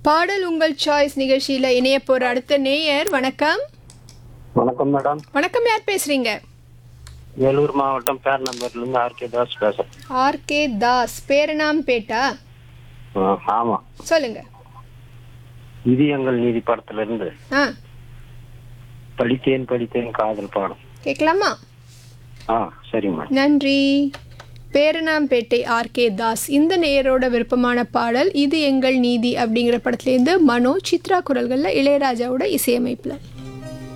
பாடல் உங்கள் சாய்ஸ் நிகழ்ச்சியில் இணைய போகிற அடுத்த நேயர் வணக்கம் வணக்கம் மேடம் வணக்கம் யார் பேசுறீங்க வேலூர் மாவட்டம் பேர் நம்பர்ல இருந்து ஆர்கே தாஸ் பேசுறேன் ஆர்கே தாஸ் பேரணாம்பேட்டா ஆ, ஆமா சொல்லுங்க இது எங்கள் நீதி படத்துல இருந்து ஆ படித்தேன் படித்தேன் காதல் பாடம் கேட்கலாமா ஆ சரி மேடம் நன்றி பேரணாம்பேட்டை ஆர்கே தாஸ் இந்த நேயரோட விருப்பமான பாடல் இது எங்கள் நீதி அப்படிங்கிற படத்துலேருந்து மனோ சித்ரா குரல்களில் இளையராஜாவோட இசையமைப்பில்